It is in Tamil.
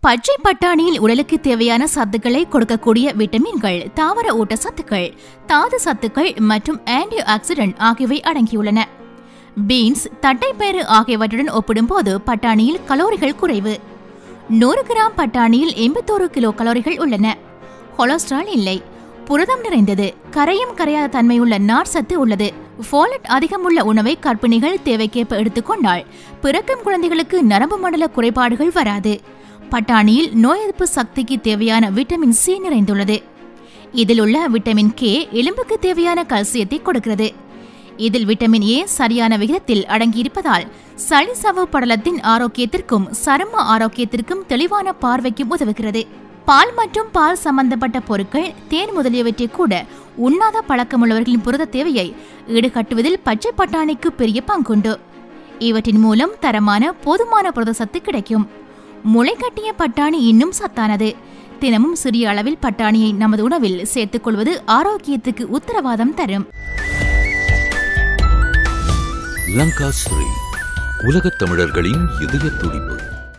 பச்சை பட்டாணியில் உடலுக்கு தேவையான சத்துக்களை கொடுக்கக்கூடிய விட்டமின்கள் தாவர ஊட்டச்சத்துக்கள் தாது சத்துக்கள் மற்றும் ஆன்டி ஆக்சிடென்ட் ஆகியவை அடங்கியுள்ளன பீன்ஸ் தட்டைப்பயிறு ஆகியவற்றுடன் ஒப்பிடும்போது பட்டாணியில் கலோரிகள் குறைவு நூறு கிராம் பட்டாணியில் எண்பத்தோரு கிலோ கலோரிகள் உள்ளன கொலஸ்ட்ரால் இல்லை புரதம் நிறைந்தது கரையும் கரையாத தன்மையுள்ள நார் சத்து உள்ளது ஃபோலட் அதிகமுள்ள உணவை கர்ப்பிணிகள் தேவைக்கேற்ப எடுத்துக்கொண்டால் பிறக்கும் குழந்தைகளுக்கு நரம்பு மண்டல குறைபாடுகள் வராது பட்டாணியில் நோய் எதிர்ப்பு சக்திக்கு தேவையான விட்டமின் சி நிறைந்துள்ளது இதில் உள்ள விட்டமின் கே எலும்புக்கு தேவையான கல்சியத்தை கொடுக்கிறது இதில் விட்டமின் ஏ சரியான விகிதத்தில் அடங்கியிருப்பதால் சளி சவ்வு படலத்தின் ஆரோக்கியத்திற்கும் சரும ஆரோக்கியத்திற்கும் தெளிவான பார்வைக்கும் உதவுகிறது பால் மற்றும் பால் சம்பந்தப்பட்ட பொருட்கள் தேன் முதலியவற்றை கூட உண்ணாத பழக்கமுள்ளவர்களின் புரத தேவையை ஈடுகட்டுவதில் பச்சை பட்டாணிக்கு பெரிய பங்குண்டு இவற்றின் மூலம் தரமான போதுமான புரத சத்து கிடைக்கும் முளைக்கட்டிய பட்டாணி இன்னும் சத்தானது தினமும் சிறிய அளவில் பட்டாணியை நமது உணவில் சேர்த்துக் கொள்வது ஆரோக்கியத்துக்கு உத்தரவாதம் தரும் லங்கா ஸ்ரீ உலகத் தமிழர்களின் இதய துடிப்பு